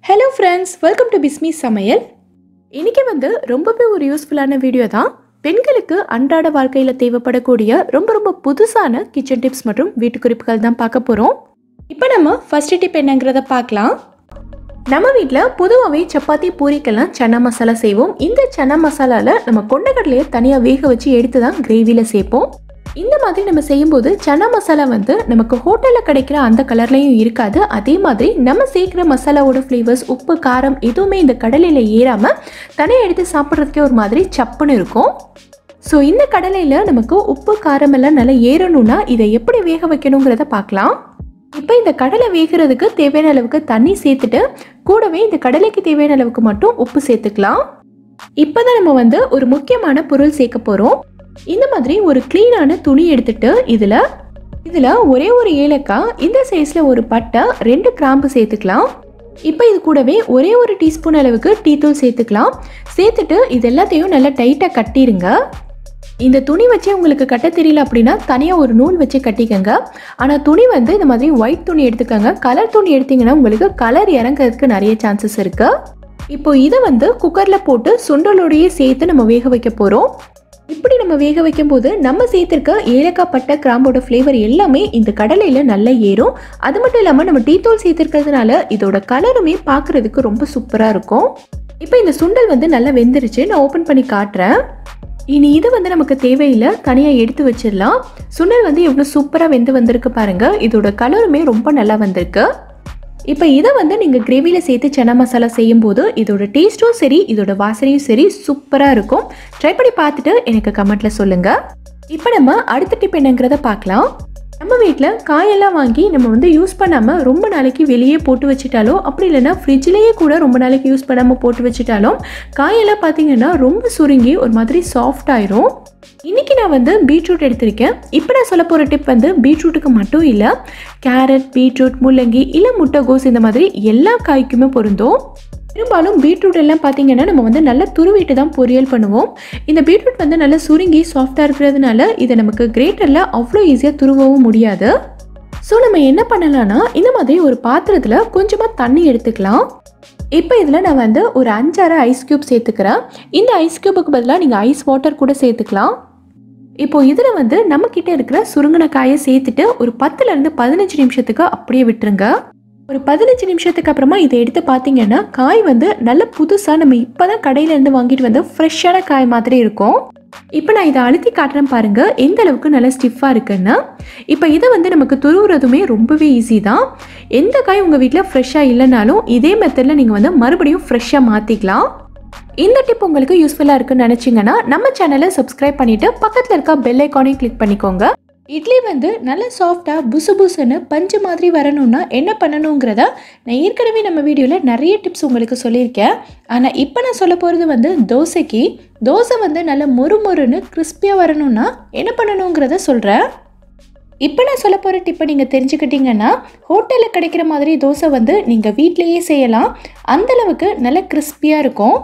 hello friends welcome to Bismi சமையல் இன்னைக்கு வந்து ரொம்பவே ஒரு யூஸ்ஃபுல்லான வீடியோ தான் பெண்களுக்கு அன்றாட வாழ்க்கையில் தேவைப்படக்கூடிய ரொம்ப ரொம்ப புதுசான கிச்சன் டிப்ஸ் மற்றும் வீட்டு குறிப்புகள் தான் பார்க்க போகிறோம் இப்போ நம்ம ஃபர்ஸ்ட் டிப் என்னங்கிறத பார்க்கலாம் நம்ம வீட்டில் பொதுவாகவே சப்பாத்தி பூரிக்கெல்லாம் சன்னா மசாலா செய்வோம் இந்த சன்னா மசாலாவில் நம்ம கொண்டக்கடலையை தனியாக வேக வச்சு எடுத்து தான் கிரேவியில் சேர்ப்போம் இந்த மாதிரி நம்ம செய்யும்போது சன்னா மசாலா வந்து நமக்கு ஹோட்டலில் கிடைக்கிற அந்த கலர்லையும் இருக்காது அதே மாதிரி நம்ம சேர்க்குற மசாலாவோட ஃப்ளேவர்ஸ் உப்பு காரம் எதுவுமே இந்த கடலையில் ஏறாமல் தனியாக எடுத்து சாப்பிட்றதுக்கே ஒரு மாதிரி சப்புன்னு இருக்கும் ஸோ இந்த கடலையில் நமக்கு உப்பு காரம் எல்லாம் நல்லா ஏறணும்னா இதை எப்படி வேக வைக்கணுங்கிறத பார்க்கலாம் இப்போ இந்த கடலை வேகிறதுக்கு தேவையான அளவுக்கு தண்ணி சேர்த்துட்டு கூடவே இந்த கடலைக்கு தேவையான அளவுக்கு மட்டும் உப்பு சேர்த்துக்கலாம் இப்போ தான் நம்ம வந்து ஒரு முக்கியமான பொருள் சேர்க்க போகிறோம் இந்த மாதிரி ஒரு க்ளீனான துணி எடுத்துட்டு இதில் இதில் ஒரே ஒரு ஏலக்காய் இந்த சைஸில் ஒரு பட்டை ரெண்டு கிராம்பு சேர்த்துக்கலாம் இப்போ இது கூடவே ஒரே ஒரு டீஸ்பூன் அளவுக்கு டீ தூள் சேர்த்துக்கலாம் சேர்த்துட்டு இது எல்லாத்தையும் நல்லா டைட்டாக கட்டிடுங்க இந்த துணி வச்சு உங்களுக்கு கட்ட தெரியல அப்படின்னா தனியாக ஒரு நூல் வச்சு கட்டிக்கங்க ஆனால் துணி வந்து இந்த மாதிரி ஒயிட் துணி எடுத்துக்கோங்க கலர் துணி எடுத்தீங்கன்னா உங்களுக்கு கலர் இறங்கிறதுக்கு நிறைய சான்சஸ் இருக்கு இப்போ இதை வந்து குக்கரில் போட்டு சுண்டலோடையே சேர்த்து நம்ம வேக வைக்க போகிறோம் இப்படி நம்ம வேக வைக்கும் போது நம்ம சேர்த்துருக்க ஏலக்காய் பட்டை கிராம்போட ஃப்ளேவர் எல்லாமே இந்த கடலையில் நல்லா ஏறும் அது மட்டும் இல்லாமல் நம்ம டீ தூள் சேர்த்துருக்கிறதுனால இதோட கலருமே பார்க்குறதுக்கு ரொம்ப சூப்பராக இருக்கும் இப்போ இந்த சுண்டல் வந்து நல்லா வெந்துருச்சு நான் ஓப்பன் பண்ணி காட்டுறேன் இனி இது வந்து நமக்கு தேவையில்லை தனியாக எடுத்து வச்சிடலாம் சுண்டல் வந்து எவ்வளோ சூப்பராக வெந்து வந்திருக்கு பாருங்க இதோட கலருமே ரொம்ப நல்லா வந்திருக்கு இப்போ இதை வந்து நீங்கள் கிரேவியில் சேர்த்து சன்னா மசாலா செய்யும்போது இதோட டேஸ்ட்டும் சரி இதோட வாசனையும் சரி சூப்பராக இருக்கும் ட்ரை பண்ணி பார்த்துட்டு எனக்கு கமெண்ட்டில் சொல்லுங்கள் இப்போ நம்ம அடுத்த டிப் என்னங்கிறத பார்க்கலாம் நம்ம வீட்டில் காயெல்லாம் வாங்கி நம்ம வந்து யூஸ் பண்ணாமல் ரொம்ப நாளைக்கு வெளியே போட்டு வச்சுட்டாலோ அப்படி இல்லைன்னா ஃப்ரிட்ஜ்லேயே கூட ரொம்ப நாளைக்கு யூஸ் பண்ணாமல் போட்டு வச்சுட்டாலும் காயெல்லாம் பார்த்தீங்கன்னா ரொம்ப சுருங்கி ஒரு மாதிரி சாஃப்ட் ஆயிரும் இன்றைக்கி நான் வந்து பீட்ரூட் எடுத்திருக்கேன் இப்போ நான் சொல்ல போகிற டிப் வந்து பீட்ரூட்டுக்கு மட்டும் இல்லை கேரட் பீட்ரூட் முள்ளங்கி இல்லை முட்டைகோஸ் இந்த மாதிரி எல்லா காய்க்குமே பொருந்தும் பெரும்பாலும் பீட்ரூட் எல்லாம் பார்த்தீங்கன்னா நம்ம வந்து நல்லா துருவிட்டு தான் பொரியல் பண்ணுவோம் இந்த பீட்ரூட் வந்து நல்லா சுருங்கி சாஃப்டாக இருக்கிறதுனால இதை நமக்கு கிரேட்டரில் அவ்வளோ ஈஸியாக துருவவும் முடியாது ஸோ நம்ம என்ன பண்ணலாம்னா இந்த மாதிரி ஒரு பாத்திரத்தில் கொஞ்சமாக தண்ணி எடுத்துக்கலாம் இப்போ இதில் நான் வந்து ஒரு அஞ்சாறு ஐஸ் க்யூப் சேர்த்துக்கிறேன் இந்த ஐஸ் க்யூபுக்கு பதிலாக நீங்கள் ஐஸ் வாட்டர் கூட சேர்த்துக்கலாம் இப்போ இதில் வந்து நம்மக்கிட்ட இருக்கிற சுருங்கின காயை சேர்த்துட்டு ஒரு பத்துலேருந்து பதினஞ்சு நிமிஷத்துக்கு அப்படியே விட்டுருங்க ஒரு பதினஞ்சு நிமிஷத்துக்கு அப்புறமா இதை எடுத்து பார்த்தீங்கன்னா காய் வந்து நல்ல புதுசாக நம்ம இப்போ தான் கடையிலேருந்து வாங்கிட்டு வந்து ஃப்ரெஷ்ஷான காய் மாதிரி இருக்கும் இப்போ நான் இதை அழுத்தி காட்டுறேன் பாருங்கள் எந்த அளவுக்கு நல்லா ஸ்டிஃபாக இருக்குன்னு இப்போ இதை வந்து நமக்கு துருவுறதுமே ரொம்பவே ஈஸி தான் எந்த காய் உங்கள் வீட்டில் ஃப்ரெஷ்ஷாக இல்லைனாலும் இதே மெத்தடில் நீங்கள் வந்து மறுபடியும் ஃப்ரெஷ்ஷாக மாற்றிக்கலாம் இந்த டிப் உங்களுக்கு யூஸ்ஃபுல்லாக இருக்குன்னு நினச்சிங்கன்னா நம்ம சேனலை சப்ஸ்கிரைப் பண்ணிவிட்டு பக்கத்தில் இருக்க பெல் ஐக்கானையும் கிளிக் பண்ணிக்கோங்க இட்லி வந்து நல்ல சாஃப்டாக புசு புசுன்னு பஞ்சு மாதிரி வரணும்னா என்ன பண்ணணுங்கிறத நான் ஏற்கனவே நம்ம வீடியோவில் நிறைய டிப்ஸ் உங்களுக்கு சொல்லியிருக்கேன் ஆனால் இப்போ நான் சொல்ல போகிறது வந்து தோசைக்கு தோசை வந்து நல்ல மொறு மொறுன்னு கிறிஸ்பியாக வரணும்னா என்ன பண்ணணுங்கிறத சொல்கிறேன் இப்போ நான் சொல்ல போகிற டிப்பை நீங்கள் தெரிஞ்சுக்கிட்டீங்கன்னா ஹோட்டலில் கிடைக்கிற மாதிரி தோசை வந்து நீங்கள் வீட்டிலையே செய்யலாம் அந்தளவுக்கு நல்ல கிறிஸ்பியாக இருக்கும்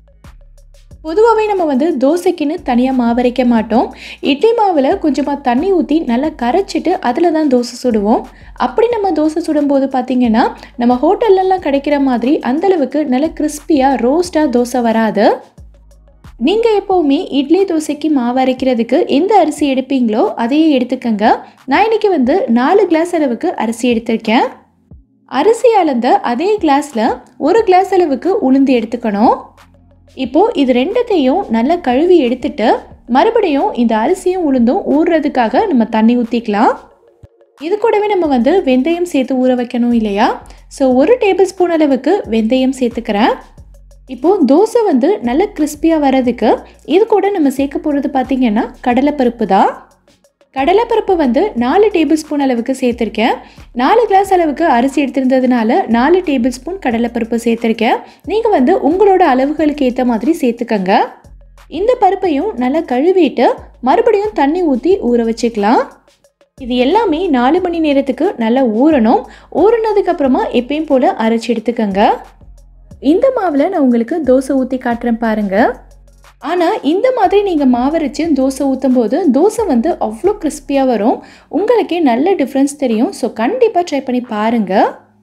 பொதுவாகவே நம்ம வந்து தோசைக்குன்னு தனியாக மாவு அரைக்க மாட்டோம் இட்லி மாவில் கொஞ்சமாக தண்ணி ஊற்றி நல்லா கரைச்சிட்டு அதில் தான் தோசை சுடுவோம் அப்படி நம்ம தோசை சுடும்போது பார்த்திங்கன்னா நம்ம ஹோட்டல்லலாம் கிடைக்கிற மாதிரி அந்தளவுக்கு நல்ல கிறிஸ்பியாக ரோஸ்ட்டாக தோசை வராது நீங்கள் எப்போவுமே இட்லி தோசைக்கு மாவு அரைக்கிறதுக்கு எந்த அரிசி எடுப்பீங்களோ அதையே எடுத்துக்கங்க நான் இன்றைக்கி வந்து நாலு கிளாஸ் அளவுக்கு அரிசி எடுத்திருக்கேன் அரிசி அளந்த அதே கிளாஸில் ஒரு கிளாஸ் அளவுக்கு உளுந்து எடுத்துக்கணும் இப்போது இது ரெண்டத்தையும் நல்லா கழுவி எடுத்துட்டு மறுபடியும் இந்த அரிசியும் உளுந்தும் ஊறுறதுக்காக நம்ம தண்ணி ஊற்றிக்கலாம் இது கூடவே நம்ம வந்து வெந்தயம் சேர்த்து ஊற வைக்கணும் இல்லையா ஸோ ஒரு டேபிள் ஸ்பூன் அளவுக்கு வெந்தயம் சேர்த்துக்கிறேன் இப்போது தோசை வந்து நல்ல கிறிஸ்பியாக வர்றதுக்கு இது கூட நம்ம சேர்க்க போகிறது பார்த்திங்கன்னா கடலைப்பருப்பு தான் கடலைப்பருப்பு வந்து நாலு டேபிள் ஸ்பூன் அளவுக்கு சேர்த்துருக்கேன் நாலு கிளாஸ் அளவுக்கு அரிசி எடுத்திருந்ததுனால நாலு டேபிள் ஸ்பூன் கடலைப்பருப்பு சேர்த்துருக்கேன் நீங்கள் வந்து உங்களோட அளவுகளுக்கு ஏற்ற மாதிரி சேர்த்துக்கங்க இந்த பருப்பையும் நல்லா கழுவிட்டு மறுபடியும் தண்ணி ஊற்றி ஊற வச்சுக்கலாம் இது எல்லாமே நாலு மணி நேரத்துக்கு நல்லா ஊறணும் ஊறினதுக்கப்புறமா எப்பயும் போல் அரைச்சி எடுத்துக்கோங்க இந்த மாவில் நான் உங்களுக்கு தோசை ஊற்றி காட்டுறேன் பாருங்கள் ஆனால் இந்த மாதிரி நீங்கள் மாவரைச்சு தோசை ஊற்றும் போது தோசை வந்து அவ்வளோ கிறிஸ்பியாக வரும் உங்களுக்கே நல்ல டிஃப்ரென்ஸ் தெரியும் ஸோ கண்டிப்பாக ட்ரை பண்ணி பாருங்கள்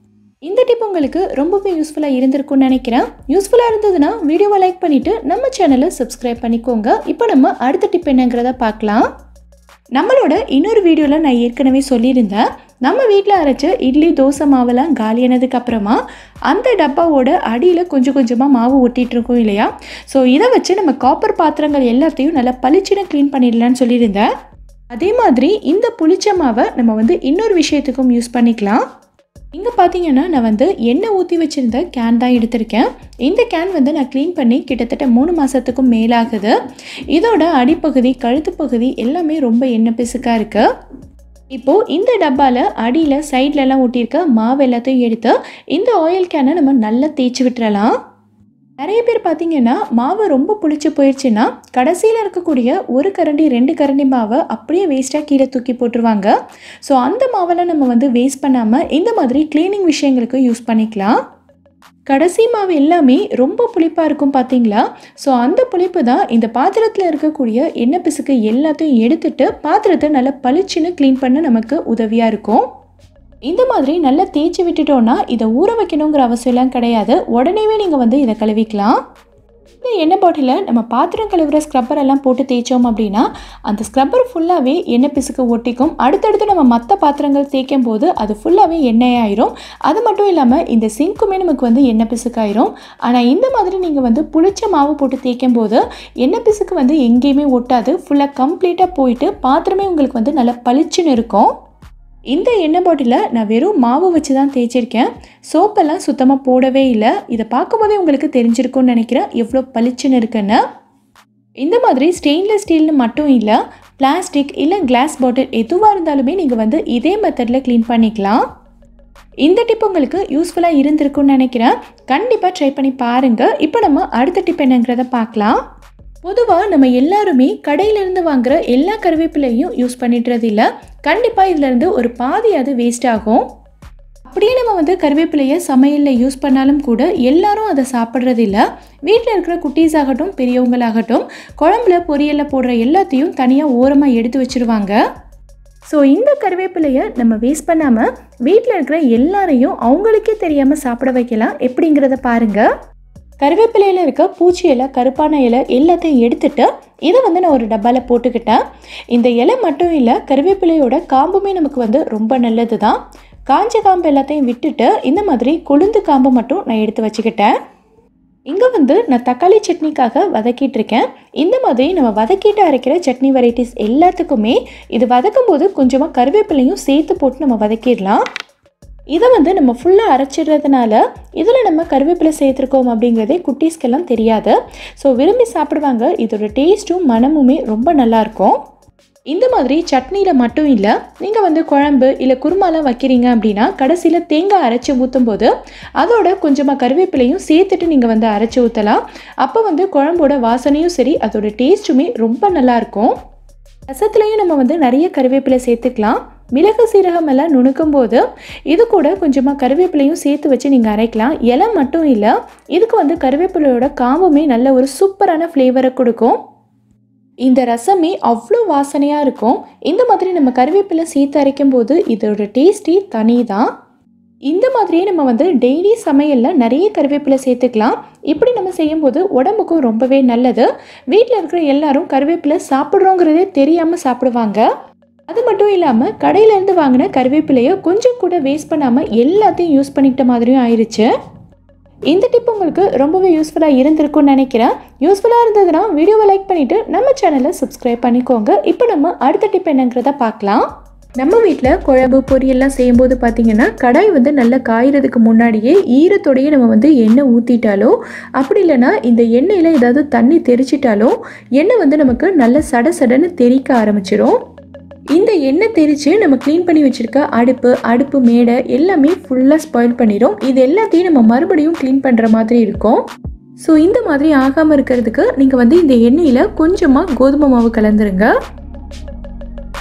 இந்த டிப் உங்களுக்கு ரொம்பவே யூஸ்ஃபுல்லாக இருந்திருக்கும்னு நினைக்கிறேன் யூஸ்ஃபுல்லாக இருந்ததுன்னா வீடியோவை லைக் பண்ணிவிட்டு நம்ம சேனலை சப்ஸ்கிரைப் பண்ணிக்கோங்க இப்போ நம்ம அடுத்த டிப் என்னங்கிறத பார்க்கலாம் நம்மளோட இன்னொரு வீடியோவில் நான் ஏற்கனவே சொல்லியிருந்தேன் நம்ம வீட்டில் அரைச்ச இட்லி தோசை மாவெல்லாம் காலியானதுக்கு அப்புறமா அந்த டப்பாவோட அடியில் கொஞ்சம் கொஞ்சமாக மாவு ஒட்டிகிட்டு இருக்கோம் இல்லையா ஸோ இதை வச்சு நம்ம காப்பர் பாத்திரங்கள் எல்லாத்தையும் நல்லா பளிச்சுன்னு க்ளீன் பண்ணிடலான்னு சொல்லியிருந்தேன் அதே மாதிரி இந்த புளிச்ச மாவை நம்ம வந்து இன்னொரு விஷயத்துக்கும் யூஸ் பண்ணிக்கலாம் இங்கே பார்த்தீங்கன்னா நான் வந்து எண்ணெய் ஊற்றி வச்சுருந்த கேன் தான் எடுத்திருக்கேன் இந்த கேன் வந்து நான் க்ளீன் பண்ணி கிட்டத்தட்ட மூணு மாதத்துக்கும் மேலாகுது இதோட அடிப்பகுதி கழுத்து பகுதி எல்லாமே ரொம்ப எண்ணெய் பிசுக்காக இருக்குது இப்போது இந்த டப்பாவில் அடியில் சைட்லலாம் ஒட்டியிருக்க மாவு எல்லாத்தையும் எடுத்து இந்த ஆயில் கேனை நம்ம நல்லா தேய்ச்சி விட்டுறலாம் நிறைய பேர் பார்த்தீங்கன்னா மாவு ரொம்ப புளிச்சு போயிடுச்சுன்னா கடைசியில் இருக்கக்கூடிய ஒரு கரண்டி ரெண்டு கரண்டி மாவை அப்படியே வேஸ்ட்டாக கீழே தூக்கி போட்டுருவாங்க ஸோ அந்த மாவெல்லாம் நம்ம வந்து வேஸ்ட் பண்ணாமல் இந்த மாதிரி க்ளீனிங் விஷயங்களுக்கு யூஸ் பண்ணிக்கலாம் கடைசி மாவு எல்லாமே ரொம்ப புளிப்பாக இருக்கும் பார்த்தீங்களா ஸோ அந்த புளிப்பு தான் இந்த பாத்திரத்தில் இருக்கக்கூடிய எண்ணெய் பிசுக்கு எல்லாத்தையும் எடுத்துட்டு பாத்திரத்தை நல்லா பளிச்சுன்னு க்ளீன் பண்ண நமக்கு உதவியாக இருக்கும் இந்த மாதிரி நல்லா தேய்ச்சி விட்டுட்டோன்னா இதை ஊற வைக்கணுங்கிற அவசியம்லாம் கிடையாது உடனேவே நீங்கள் வந்து இதை கழுவிக்கலாம் இந்த எண்ணெய் பாட்டிலில் நம்ம பாத்திரம் கழுவுற ஸ்க்ரப்பர் எல்லாம் போட்டு தேய்ச்சோம் அப்படின்னா அந்த ஸ்க்ரப்பர் ஃபுல்லாகவே எண்ணெய் பிசுக்கு ஒட்டிக்கும் அடுத்தடுத்து நம்ம மற்ற பாத்திரங்கள் தேய்க்கும் போது அது ஃபுல்லாகவே எண்ணெய் ஆயிரும் அது மட்டும் இல்லாமல் இந்த சிங்க்குமே நமக்கு வந்து எண்ணெய் பிசுக்காயிரும் ஆனால் இந்த மாதிரி நீங்கள் வந்து புளிச்ச மாவு போட்டு தேய்க்கும் போது எண்ணெய் பிசுக்கு வந்து எங்கேயுமே ஒட்டாது ஃபுல்லாக கம்ப்ளீட்டாக போயிட்டு பாத்திரமே உங்களுக்கு வந்து நல்லா பளிச்சுன்னு இருக்கும் இந்த எண்ணெய் பாட்டிலில் நான் வெறும் மாவு வச்சு தான் தேய்ச்சிருக்கேன் சோப்பெல்லாம் சுத்தமாக போடவே இல்லை இதை பார்க்கும்போதே உங்களுக்கு தெரிஞ்சிருக்கும்னு நினைக்கிறேன் எவ்வளோ பளிச்சுன்னு இருக்குன்னு இந்த மாதிரி ஸ்டெயின்லெஸ் ஸ்டீல்னு மட்டும் இல்லை பிளாஸ்டிக் இல்லை கிளாஸ் பாட்டில் எதுவாக இருந்தாலுமே நீங்கள் வந்து இதே மெத்தடில் க்ளீன் பண்ணிக்கலாம் இந்த டிப் உங்களுக்கு யூஸ்ஃபுல்லாக இருந்திருக்கும்னு நினைக்கிறேன் கண்டிப்பாக ட்ரை பண்ணி பாருங்கள் இப்போ நம்ம அடுத்த டிப் என்னங்கிறத பார்க்கலாம் பொதுவாக நம்ம எல்லாருமே கடையிலேருந்து வாங்குற எல்லா கருவேப்பிலையும் யூஸ் பண்ணிடுறது இல்லை கண்டிப்பாக இதுலேருந்து ஒரு பாதி அது வேஸ்ட் ஆகும் அப்படியே நம்ம வந்து கருவேப்பிலையை சமையலில் யூஸ் பண்ணாலும் கூட எல்லாரும் அதை சாப்பிட்றது இல்லை வீட்டில் இருக்கிற குட்டீஸ் ஆகட்டும் பெரியவங்களாகட்டும் குழம்புல பொரியலில் போடுற எல்லாத்தையும் தனியாக ஓரமாக எடுத்து வச்சுருவாங்க ஸோ இந்த கருவேப்பிலையை நம்ம வேஸ்ட் பண்ணாமல் வீட்டில் இருக்கிற எல்லாரையும் அவங்களுக்கே தெரியாமல் சாப்பிட வைக்கலாம் எப்படிங்கிறத பாருங்கள் கருவேப்பிலையில் இருக்க பூச்சி இலை கருப்பான இலை எல்லாத்தையும் எடுத்துட்டு இதை வந்து நான் ஒரு டப்பாவில் போட்டுக்கிட்டேன் இந்த இலை மட்டும் இல்லை கருவேப்பிலையோட காம்புமே நமக்கு வந்து ரொம்ப நல்லது தான் காஞ்ச காம்பு எல்லாத்தையும் விட்டுட்டு இந்த மாதிரி கொழுந்து காம்பு மட்டும் நான் எடுத்து வச்சுக்கிட்டேன் இங்கே வந்து நான் தக்காளி சட்னிக்காக வதக்கிட்டு இருக்கேன் இந்த மாதிரி நம்ம வதக்கிட்டு அரைக்கிற சட்னி வெரைட்டிஸ் எல்லாத்துக்குமே இது வதக்கும் போது கொஞ்சமாக கருவேப்பிலையும் சேர்த்து போட்டு நம்ம வதக்கிடலாம் இதை வந்து நம்ம ஃபுல்லாக அரைச்சிடுறதுனால இதில் நம்ம கருவேப்பிலை சேர்த்துருக்கோம் அப்படிங்கிறதே குட்டீஸ்க்கெல்லாம் தெரியாது ஸோ விரும்பி சாப்பிடுவாங்க இதோட டேஸ்ட்டும் மனமுமே ரொம்ப நல்லாயிருக்கும் இந்த மாதிரி சட்னியில் மட்டும் இல்லை நீங்கள் வந்து குழம்பு இல்லை குருமாலாம் வைக்கிறீங்க அப்படின்னா கடைசியில் தேங்காய் அரைச்சி ஊற்றும் போது அதோட கொஞ்சமாக கருவேப்பிலையும் சேர்த்துட்டு நீங்கள் வந்து அரைச்சி ஊற்றலாம் அப்போ வந்து குழம்போட வாசனையும் சரி அதோட டேஸ்ட்டுமே ரொம்ப நல்லாயிருக்கும் ரசத்துலேயும் நம்ம வந்து நிறைய கருவேப்பிலை சேர்த்துக்கலாம் மிளகு சீரகம் எல்லாம் நுணுக்கும் போது இது கூட கொஞ்சமாக கருவேப்பிலையும் சேர்த்து வச்சு நீங்கள் அரைக்கலாம் இலை மட்டும் இல்லை இதுக்கு வந்து கருவேப்பிலையோட காம்புமே நல்ல ஒரு சூப்பரான ஃப்ளேவரை கொடுக்கும் இந்த ரசமே அவ்வளோ வாசனையாக இருக்கும் இந்த மாதிரி நம்ம கருவேப்பிலை சேர்த்து அரைக்கும் போது இதோட டேஸ்டே தனி தான் இந்த மாதிரியே நம்ம வந்து டெய்லி சமையலில் நிறைய கருவேப்பிலை சேர்த்துக்கலாம் இப்படி நம்ம செய்யும்போது உடம்புக்கும் ரொம்பவே நல்லது வீட்டில் இருக்கிற எல்லாரும் கருவேப்பிலை சாப்பிட்றோங்கிறதே தெரியாமல் சாப்பிடுவாங்க அது மட்டும் இல்லாமல் கடையிலேருந்து வாங்கின கருவேப்பிலையை கொஞ்சம் கூட வேஸ்ட் பண்ணாமல் எல்லாத்தையும் யூஸ் பண்ணிக்கிட்ட மாதிரியும் ஆயிடுச்சு இந்த டிப் உங்களுக்கு ரொம்பவே யூஸ்ஃபுல்லாக இருந்திருக்கும்னு நினைக்கிறேன் யூஸ்ஃபுல்லாக இருந்ததுன்னா வீடியோவை லைக் பண்ணிவிட்டு நம்ம சேனலை சப்ஸ்கிரைப் பண்ணிக்கோங்க இப்போ நம்ம அடுத்த டிப் என்னங்கிறத பார்க்கலாம் நம்ம வீட்டில் குழம்பு பொரியல்லாம் செய்யும்போது பார்த்தீங்கன்னா கடாய் வந்து நல்லா காயறதுக்கு முன்னாடியே ஈரத்தோடையே நம்ம வந்து எண்ணெய் ஊற்றிட்டாலோ அப்படி இல்லைன்னா இந்த எண்ணெயில் ஏதாவது தண்ணி தெரிச்சிட்டாலோ எண்ணெய் வந்து நமக்கு நல்ல சட சடன்னு தெறிக்க ஆரம்பிச்சிடும் இந்த எண்ணெய் தெரித்து நம்ம க்ளீன் பண்ணி வச்சுருக்க அடுப்பு அடுப்பு மேடை எல்லாமே ஃபுல்லாக ஸ்பாயில் பண்ணிடும் இது எல்லாத்தையும் நம்ம மறுபடியும் க்ளீன் பண்ணுற மாதிரி இருக்கும் ஸோ இந்த மாதிரி ஆகாமல் இருக்கிறதுக்கு நீங்கள் வந்து இந்த எண்ணெயில் கொஞ்சமாக கோதுமை மாவு கலந்துருங்க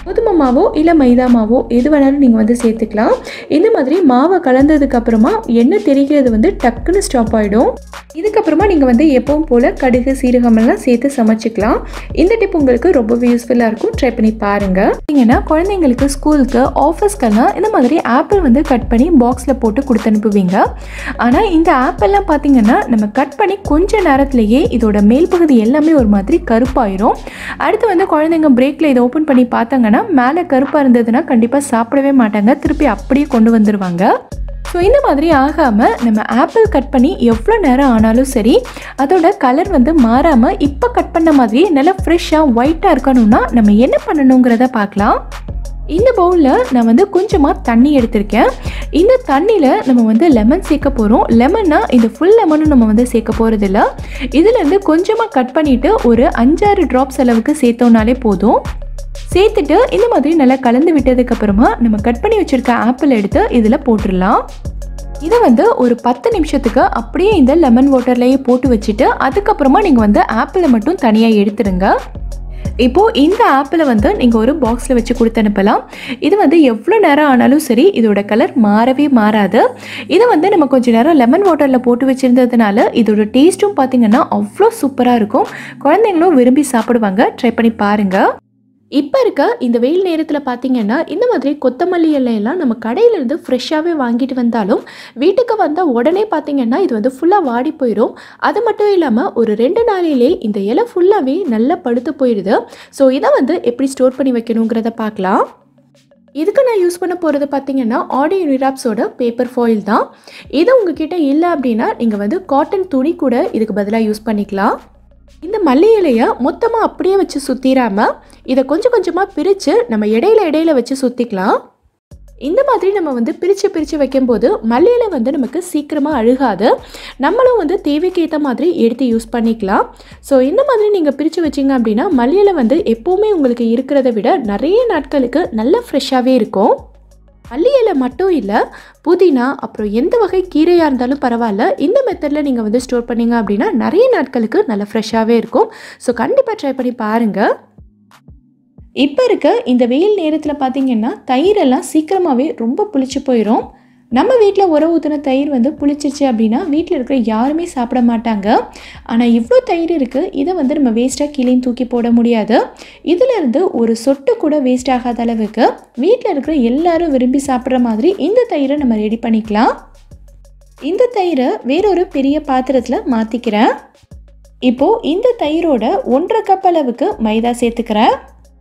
கோதுமை மாவோ இல்லை மைதா மாவோ எது வேணாலும் நீங்கள் வந்து சேர்த்துக்கலாம் இந்த மாதிரி மாவை கலந்ததுக்கு அப்புறமா எண்ணெய் தெரிகிறது வந்து டக்குன்னு ஸ்டாப் ஆகிடும் இதுக்கப்புறமா நீங்கள் வந்து எப்பவும் போல் கடுகு சீரகம் எல்லாம் சேர்த்து சமைச்சிக்கலாம் இந்த டிப் உங்களுக்கு ரொம்பவே யூஸ்ஃபுல்லாக இருக்கும் ட்ரை பண்ணி பாருங்கள் பார்த்தீங்கன்னா குழந்தைங்களுக்கு ஸ்கூலுக்கு ஆஃபீஸ்க்கெல்லாம் இந்த மாதிரி ஆப்பிள் வந்து கட் பண்ணி பாக்ஸில் போட்டு கொடுத்து அனுப்புவீங்க ஆனால் இந்த ஆப்பிள்லாம் பார்த்தீங்கன்னா நம்ம கட் பண்ணி கொஞ்ச நேரத்திலேயே இதோட மேல் பகுதி எல்லாமே ஒரு மாதிரி கருப்பாயிரும் அடுத்து வந்து குழந்தைங்க பிரேக்கில் இதை ஓப்பன் பண்ணி பார்த்தாங்கன்னா மேலே கருப்பாக இருந்ததுன்னா கண்டிப்பாக சாப்பிடவே மாட்டாங்க திருப்பி அப்படியே கொண்டு வந்துடுவாங்க ஸோ இந்த மாதிரி ஆகாமல் நம்ம ஆப்பிள் கட் பண்ணி எவ்வளோ நேரம் ஆனாலும் சரி அதோட கலர் வந்து மாறாமல் இப்போ கட் பண்ண மாதிரி நல்லா ஃப்ரெஷ்ஷாக ஒயிட்டாக இருக்கணும்னா நம்ம என்ன பண்ணணுங்கிறத பார்க்கலாம் இந்த பவுலில் நான் வந்து கொஞ்சமாக தண்ணி எடுத்திருக்கேன் இந்த தண்ணியில் நம்ம வந்து லெமன் சேர்க்க போகிறோம் லெமன்னா இந்த ஃபுல் லெமனும் நம்ம வந்து சேர்க்க போகிறதில்ல இதுலேருந்து கொஞ்சமாக கட் பண்ணிவிட்டு ஒரு அஞ்சாறு ட்ராப்ஸ் அளவுக்கு சேர்த்தோம்னாலே போதும் சேர்த்துட்டு இந்த மாதிரி நல்லா கலந்து விட்டதுக்கப்புறமா நம்ம கட் பண்ணி வச்சுருக்க ஆப்பிள் எடுத்து இதில் போட்டுடலாம் இதை வந்து ஒரு பத்து நிமிஷத்துக்கு அப்படியே இந்த லெமன் வாட்டர்லேயே போட்டு வச்சுட்டு அதுக்கப்புறமா நீங்கள் வந்து ஆப்பிளை மட்டும் தனியாக எடுத்துடுங்க இப்போது இந்த ஆப்பிளை வந்து நீங்கள் ஒரு பாக்ஸில் வச்சு கொடுத்து அனுப்பலாம் இது வந்து எவ்வளோ நேரம் ஆனாலும் சரி இதோட கலர் மாறவே மாறாது இதை வந்து நம்ம கொஞ்ச நேரம் லெமன் வாட்டரில் போட்டு வச்சுருந்ததுனால இதோட டேஸ்ட்டும் பார்த்தீங்கன்னா அவ்வளோ சூப்பராக இருக்கும் குழந்தைங்களும் விரும்பி சாப்பிடுவாங்க ட்ரை பண்ணி பாருங்கள் இப்போ இருக்க இந்த வெயில் நேரத்தில் பார்த்தீங்கன்னா இந்த மாதிரி கொத்தமல்லி இலையெல்லாம் நம்ம கடையிலேருந்து ஃப்ரெஷ்ஷாகவே வாங்கிட்டு வந்தாலும் வீட்டுக்கு வந்தால் உடனே பார்த்தீங்கன்னா இது வந்து ஃபுல்லாக வாடி போயிடும் அது மட்டும் இல்லாமல் ஒரு ரெண்டு நாளிலே இந்த இலை ஃபுல்லாகவே நல்லா படுத்து போயிடுது ஸோ இதை வந்து எப்படி ஸ்டோர் பண்ணி வைக்கணுங்கிறத பார்க்கலாம் இதுக்கு நான் யூஸ் பண்ண போகிறது பார்த்தீங்கன்னா ஆடியோ ரிராப்ஸோட பேப்பர் ஃபாயில் தான் இது உங்ககிட்ட இல்லை அப்படின்னா நீங்கள் வந்து காட்டன் துணி கூட இதுக்கு பதிலாக யூஸ் பண்ணிக்கலாம் இந்த மல்லி இலையை மொத்தமாக அப்படியே வச்சு சுற்றிடாம இதை கொஞ்சம் கொஞ்சமாக பிரித்து நம்ம இடையில இடையில வச்சு சுற்றிக்கலாம் இந்த மாதிரி நம்ம வந்து பிரித்து பிரித்து வைக்கும்போது மல்லி இலை வந்து நமக்கு சீக்கிரமாக அழுகாது நம்மளும் வந்து தேவைக்கு ஏற்ற மாதிரி எடுத்து யூஸ் பண்ணிக்கலாம் ஸோ இந்த மாதிரி நீங்கள் பிரித்து வச்சிங்க அப்படின்னா மல்லி இலை வந்து எப்போவுமே உங்களுக்கு இருக்கிறத விட நிறைய நாட்களுக்கு நல்லா ஃப்ரெஷ்ஷாகவே இருக்கும் மல்லி இலை மட்டும் இல்லை புதினா அப்புறம் எந்த வகை கீரையாக இருந்தாலும் பரவாயில்ல இந்த மெத்தடில் நீங்கள் வந்து ஸ்டோர் பண்ணீங்க அப்படின்னா நிறைய நாட்களுக்கு நல்லா ஃப்ரெஷ்ஷாகவே இருக்கும் ஸோ கண்டிப்பாக ட்ரை பண்ணி பாருங்கள் இப்போ இருக்க இந்த வெயில் நேரத்தில் பார்த்தீங்கன்னா தயிரெல்லாம் சீக்கிரமாகவே ரொம்ப புளிச்சு போயிடும் நம்ம வீட்டில் உர ஊற்றின தயிர் வந்து புளிச்சிருச்சு அப்படின்னா வீட்டில் இருக்கிற யாருமே சாப்பிட மாட்டாங்க ஆனால் இவ்வளோ தயிர் இருக்குது இதை வந்து நம்ம வேஸ்ட்டாக கீழேயும் தூக்கி போட முடியாது இதிலிருந்து ஒரு சொட்டு கூட வேஸ்ட் ஆகாத அளவுக்கு வீட்டில் இருக்கிற எல்லாரும் விரும்பி சாப்பிட்ற மாதிரி இந்த தயிரை நம்ம ரெடி பண்ணிக்கலாம் இந்த தயிரை வேறொரு பெரிய பாத்திரத்தில் மாற்றிக்கிறேன் இப்போது இந்த தயிரோட ஒன்றரை கப் அளவுக்கு மைதா சேர்த்துக்கிறேன்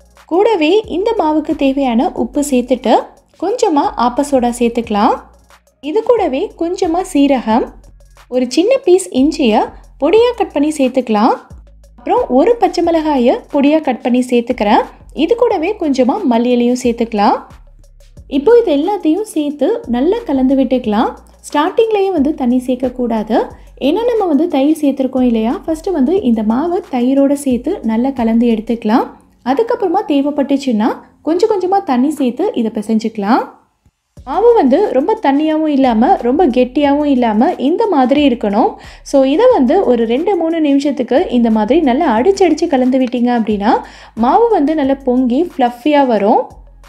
கூடவே இந்த மாவுக்கு தேவையான உப்பு சேர்த்துட்டு கொஞ்சமாக ஆப்ப சோடா சேர்த்துக்கலாம் இது கூடவே கொஞ்சமாக சீரகம் ஒரு சின்ன பீஸ் இஞ்சியை பொடியாக கட் பண்ணி சேர்த்துக்கலாம் அப்புறம் ஒரு பச்சை மிளகாயை பொடியாக கட் பண்ணி சேர்த்துக்கிறேன் இது கூடவே கொஞ்சமாக மல்லி இலையும் சேர்த்துக்கலாம் இப்போ இது எல்லாத்தையும் சேர்த்து நல்லா கலந்து விட்டுக்கலாம் ஸ்டார்டிங்லேயே வந்து தண்ணி சேர்க்கக்கூடாது ஏன்னா நம்ம வந்து தயிர் சேர்த்துருக்கோம் இல்லையா ஃபஸ்ட்டு வந்து இந்த மாவை தயிரோடு சேர்த்து நல்லா கலந்து எடுத்துக்கலாம் அதுக்கப்புறமா தேவைப்பட்டுச்சுன்னா கொஞ்சம் கொஞ்சமாக தண்ணி சேர்த்து இதை பிசைஞ்சுக்கலாம் மாவு வந்து ரொம்ப தண்ணியாகவும் இல்லாமல் ரொம்ப கெட்டியாகவும் இல்லாமல் இந்த மாதிரி இருக்கணும் ஸோ இதை வந்து ஒரு ரெண்டு மூணு நிமிஷத்துக்கு இந்த மாதிரி நல்லா அடிச்சு அடித்து கலந்து விட்டீங்க அப்படின்னா மாவு வந்து நல்லா பொங்கி ஃப்ளஃபியாக வரும்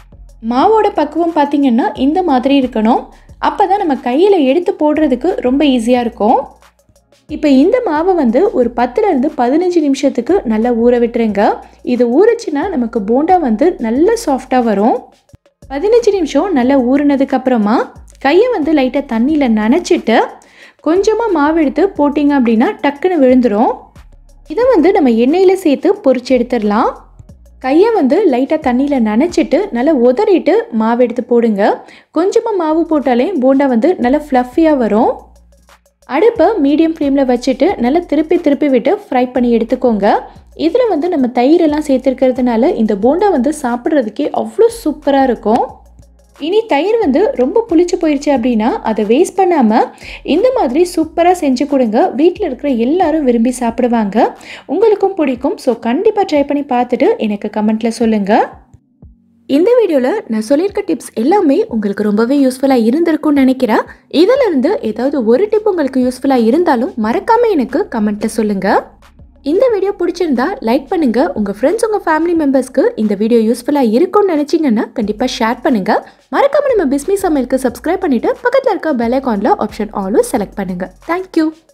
மாவோட பக்குவம் பார்த்திங்கன்னா இந்த மாதிரி இருக்கணும் அப்போ தான் நம்ம கையில் எடுத்து போடுறதுக்கு ரொம்ப ஈஸியாக இருக்கும் இப்போ இந்த மாவை வந்து ஒரு பத்துலேருந்து பதினஞ்சு நிமிஷத்துக்கு நல்லா ஊற விட்டுருங்க இது ஊறுச்சுன்னா நமக்கு போண்டா வந்து நல்ல சாஃப்டாக வரும் பதினஞ்சு நிமிஷம் நல்லா ஊறினதுக்கு அப்புறமா கையை வந்து லைட்டாக தண்ணியில் நனைச்சிட்டு கொஞ்சமாக மாவு எடுத்து போட்டிங்க அப்படின்னா டக்குன்னு விழுந்துடும் இதை வந்து நம்ம எண்ணெயில் சேர்த்து பொரிச்சு எடுத்துடலாம் கையை வந்து லைட்டாக தண்ணியில் நனைச்சிட்டு நல்லா உதறிட்டு மாவு எடுத்து போடுங்க கொஞ்சமாக மாவு போட்டாலே போண்டா வந்து நல்லா ஃப்ளஃபியாக வரும் அடுப்பை மீடியம் ஃப்ளேமில் வச்சுட்டு நல்லா திருப்பி திருப்பி விட்டு ஃப்ரை பண்ணி எடுத்துக்கோங்க இதில் வந்து நம்ம தயிரெல்லாம் சேர்த்துருக்கிறதுனால இந்த போண்டா வந்து சாப்பிட்றதுக்கே அவ்வளோ சூப்பராக இருக்கும் இனி தயிர் வந்து ரொம்ப புளிச்சு போயிடுச்சு அப்படின்னா அதை வேஸ்ட் பண்ணாமல் இந்த மாதிரி சூப்பராக செஞ்சு கொடுங்க வீட்டில் இருக்கிற எல்லாரும் விரும்பி சாப்பிடுவாங்க உங்களுக்கும் பிடிக்கும் ஸோ கண்டிப்பாக ட்ரை பண்ணி பார்த்துட்டு எனக்கு கமெண்ட்டில் சொல்லுங்கள் இந்த வீடியோவில் நான் சொல்லியிருக்க டிப்ஸ் எல்லாமே உங்களுக்கு ரொம்பவே யூஸ்ஃபுல்லாக இருந்திருக்கும்னு நினைக்கிறேன் இதிலிருந்து ஏதாவது ஒரு டிப் உங்களுக்கு யூஸ்ஃபுல்லாக இருந்தாலும் மறக்காமல் எனக்கு கமெண்ட்டில் சொல்லுங்கள் இந்த வீடியோ பிடிச்சிருந்தா லைக் பண்ணுங்க உங்க ஃப்ரெண்ட்ஸ் உங்க ஃபேமிலி மெம்பர்ஸ்க்கு இந்த வீடியோ யூஸ்ஃபுல்லா இருக்கும்னு நினைச்சீங்கன்னா கண்டிப்பா ஷேர் பண்ணுங்க மறக்காம நம்ம பிஸ்மி சமையலுக்கு சப்ஸ்கிரைப் பண்ணிட்டு பக்கத்துல இருக்க பெல் ஐகான்ல ஆப்ஷன் ஆலும் செலக்ட் பண்ணுங்க தேங்க்யூ